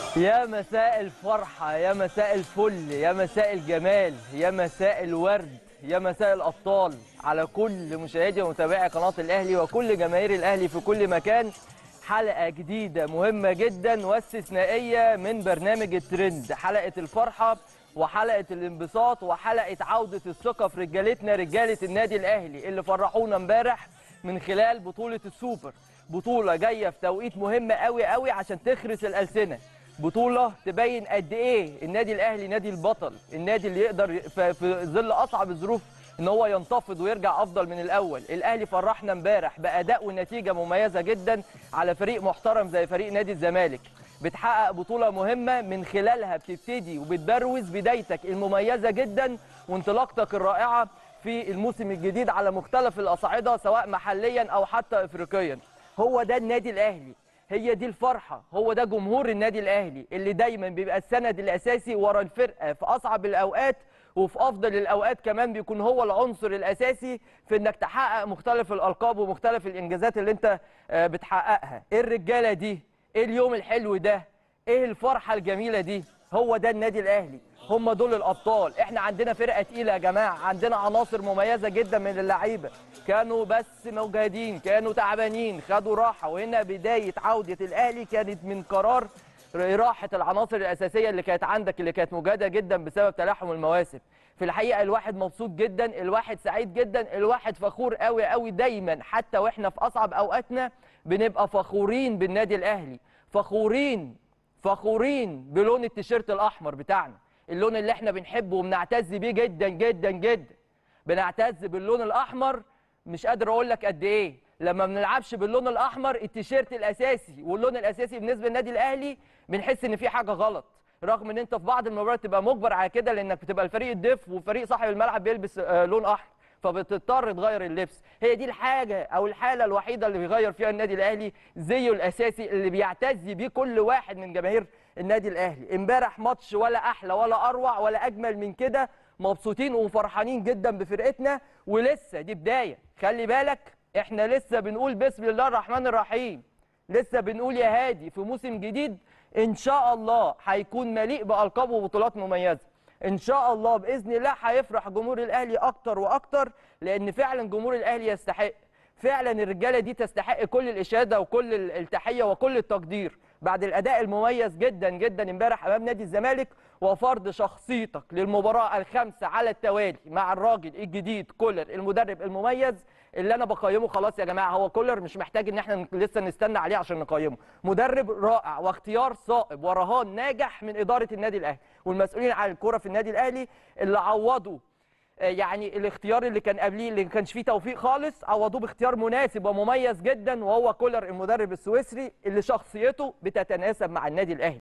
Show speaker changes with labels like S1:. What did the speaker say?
S1: يا مساء الفرحة يا مساء الفل يا مساء الجمال يا مساء الورد يا مساء الأبطال على كل مشاهدي ومتابعي قناة الأهلي وكل جماهير الأهلي في كل مكان حلقة جديدة مهمة جدا واستثنائية من برنامج الترند حلقة الفرحة وحلقة الانبساط وحلقة عودة الثقة في رجالتنا رجالة النادي الأهلي اللي فرحونا امبارح من خلال بطولة السوبر بطولة جاية في توقيت مهم قوي قوي عشان تخرس الألسنة بطولة تبين قد إيه النادي الأهلي نادي البطل النادي اللي يقدر في في ظل أصعب الظروف ان هو ينتفض ويرجع افضل من الاول الاهلي فرحنا امبارح باداء ونتيجه مميزه جدا على فريق محترم زي فريق نادي الزمالك بتحقق بطوله مهمه من خلالها بتبتدي وبتبروز بدايتك المميزه جدا وانطلاقتك الرائعه في الموسم الجديد على مختلف الاصعده سواء محليا او حتى افريقيا هو ده النادي الاهلي هي دي الفرحه هو ده جمهور النادي الاهلي اللي دايما بيبقى السند الاساسي ورا الفرقه في اصعب الاوقات وفي افضل الاوقات كمان بيكون هو العنصر الاساسي في انك تحقق مختلف الالقاب ومختلف الانجازات اللي انت آه، بتحققها ايه الرجاله دي ايه اليوم الحلو ده ايه الفرحه الجميله دي هو ده النادي الاهلي هم دول الابطال احنا عندنا فرقه تقيله يا جماعه عندنا عناصر مميزه جدا من اللعيبه كانوا بس مجهدين كانوا تعبانين خدوا راحه وهنا بدايه عوده الاهلي كانت من قرار راحه العناصر الاساسيه اللي كانت عندك اللي كانت مجهده جدا بسبب تلاحم المواسم في الحقيقه الواحد مبسوط جدا الواحد سعيد جدا الواحد فخور قوي قوي دايما حتى واحنا في اصعب اوقاتنا بنبقى فخورين بالنادي الاهلي فخورين فخورين بلون التيشيرت الاحمر بتاعنا اللون اللي احنا بنحبه وبنعتز بيه جدا جدا جدا بنعتز باللون الاحمر مش قادر اقول لك قد ايه لما ما بنلعبش باللون الاحمر التيشيرت الاساسي واللون الاساسي بالنسبه للنادي الاهلي بنحس ان في حاجه غلط رغم ان انت في بعض المباريات تبقى مجبر على كده لانك بتبقى الفريق الضيف وفريق صاحب الملعب بيلبس آه، لون احمر فبتضطر تغير اللبس هي دي الحاجه او الحاله الوحيده اللي بيغير فيها النادي الاهلي زيه الاساسي اللي بيعتز بيه كل واحد من جماهير النادي الاهلي امبارح ماتش ولا احلى ولا اروع ولا اجمل من كده مبسوطين وفرحانين جدا بفرقتنا ولسه دي بدايه خلي بالك احنا لسه بنقول بسم الله الرحمن الرحيم لسه بنقول يا هادي في موسم جديد ان شاء الله هيكون مليء بالقاب وبطولات مميزه ان شاء الله باذن الله هيفرح جمهور الاهلي اكتر واكتر لان فعلا جمهور الاهلي يستحق فعلا الرجاله دي تستحق كل الاشاده وكل ال- التحيه وكل التقدير بعد الاداء المميز جدا جدا امبارح امام نادي الزمالك وفرض شخصيتك للمباراه الخامسه على التوالي مع الراجل الجديد كولر المدرب المميز اللي انا بقيمه خلاص يا جماعه هو كولر مش محتاج ان احنا لسه نستنى عليه عشان نقيمه مدرب رائع واختيار صائب ورهان ناجح من اداره النادي الاهلي والمسؤولين عن الكره في النادي الاهلي اللي عوضوا آه، يعني الاختيار اللي كان قبليه اللي ما كانش فيه توفيق خالص عوضوه باختيار مناسب ومميز جدا وهو كولر المدرب السويسري اللي شخصيته بتتناسب مع النادي الاهلي